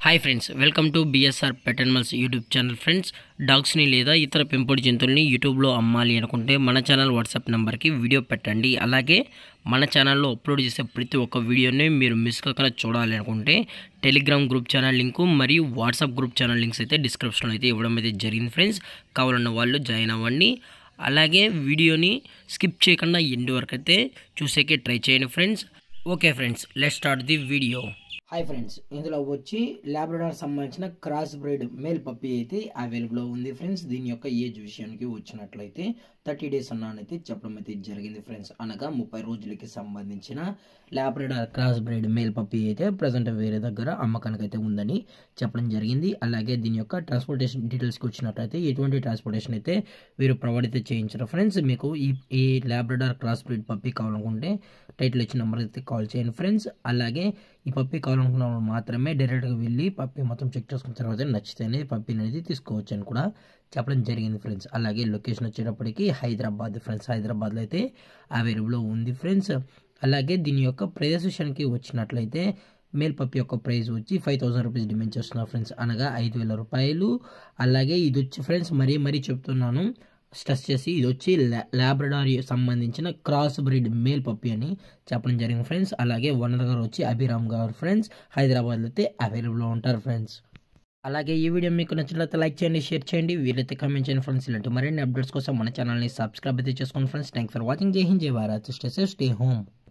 hi friends welcome to B S R pet animals YouTube channel friends డాగ్స్ని లేదా ఇతర పెంపుడు జంతువుల్ని యూట్యూబ్లో అమ్మాలి అనుకుంటే మన ఛానల్ వాట్సాప్ నెంబర్కి వీడియో పెట్టండి అలాగే మన ఛానల్లో అప్లోడ్ చేసే ప్రతి ఒక్క వీడియోని మీరు మిస్ కాకుండా చూడాలి అనుకుంటే టెలిగ్రామ్ గ్రూప్ ఛానల్ లింకు మరియు వాట్సాప్ గ్రూప్ ఛానల్ లింక్స్ అయితే డిస్క్రిప్షన్లో అయితే ఇవ్వడం అయితే జరిగింది ఫ్రెండ్స్ కావాలన్న వాళ్ళు జాయిన్ అవ్వండి అలాగే వీడియోని స్కిప్ చేయకుండా ఎండ్ వరకు అయితే చూసేకే ట్రై చేయండి friends okay friends let start the video hi friends ఇందులో వచ్చి ల్యాబ్రడార్ సంబంధించిన క్రాస్ బ్రీడ్ మేల్ పప్పి అయితే అవైలబుల్ ఉంది ఫ్రెండ్స్ దీని యొక్క ఏజ్ విషయానికి వచ్చినట్లయితే థర్టీ డేస్ అన్నానైతే చెప్పడం అయితే జరిగింది ఫ్రెండ్స్ అనగా ముప్పై రోజులకి సంబంధించిన labrador cross breed male puppy అయితే ప్రజెంట్ వేరే దగ్గర అమ్మకానికి అయితే ఉందని చెప్పడం జరిగింది అలాగే దీని యొక్క ట్రాన్స్పోర్టేషన్ డీటెయిల్స్కి వచ్చినట్లయితే ఎటువంటి ట్రాన్స్పోర్టేషన్ అయితే వీరు ప్రొవైడ్ అయితే చేయించారు ఫ్రెండ్స్ మీకు ఈ ఈ ల్యాబ్రడార్ క్రాస్ బ్రీడ్ పప్పి కావాలనుకుంటే టైటిల్ ఇచ్చిన నెంబర్ అయితే కాల్ చేయండి ఫ్రెండ్స్ అలాగే ఈ పప్పి కావాలనుకున్న వాళ్ళు మాత్రమే డైరెక్ట్గా వెళ్ళి పప్పి మొత్తం చెక్ చేసుకున్న తర్వాత నచ్చితేనే పప్పిని అనేది తీసుకోవచ్చు అని కూడా చెప్పడం జరిగింది ఫ్రెండ్స్ అలాగే లొకేషన్ వచ్చేటప్పటికి హైదరాబాద్ ఫ్రెండ్స్ హైదరాబాద్లో అయితే అవైలబుల్లో ఉంది ఫ్రెండ్స్ అలాగే దీని యొక్క ప్రైస్ విషయానికి వచ్చినట్లయితే మేల్ పప్పి యొక్క ప్రైస్ వచ్చి ఫైవ్ థౌసండ్ రూపీస్ డిమాండ్ చేస్తున్నారు ఫ్రెండ్స్ అనగా ఐదు వేల రూపాయలు అలాగే ఇది వచ్చి ఫ్రెండ్స్ మరీ మరీ చెప్తున్నాను స్ట్రెస్ చేసి ఇది వచ్చి ల్యాబ్రడార్ సంబంధించిన క్రాస్ బ్రీడ్ మేల్ పప్పి అని చెప్పడం జరిగింది ఫ్రెండ్స్ అలాగే ఓనర్ గారు వచ్చి అభిరామ్ గారు ఫ్రెండ్స్ హైదరాబాద్లో అయితే అవైలబుల్లో ఉంటారు ఫ్రెండ్స్ అలాగే ఈ వీడియో మీకు నచ్చినట్లయితే లైక్ చేయండి షేర్ చేయండి వీలైతే కామెంట్ చేయండి ఫ్రెండ్స్ ఇలాంటి మరిన్ని అప్డేట్స్ కోసం మన ఛానల్ని సబ్స్క్రైబ్ అయితే చేసుకోండి ఫ్రెండ్స్ థ్యాంక్స్ ఫర్ వాచింగ్ జై హింద్ జై Bharat stay safe stay home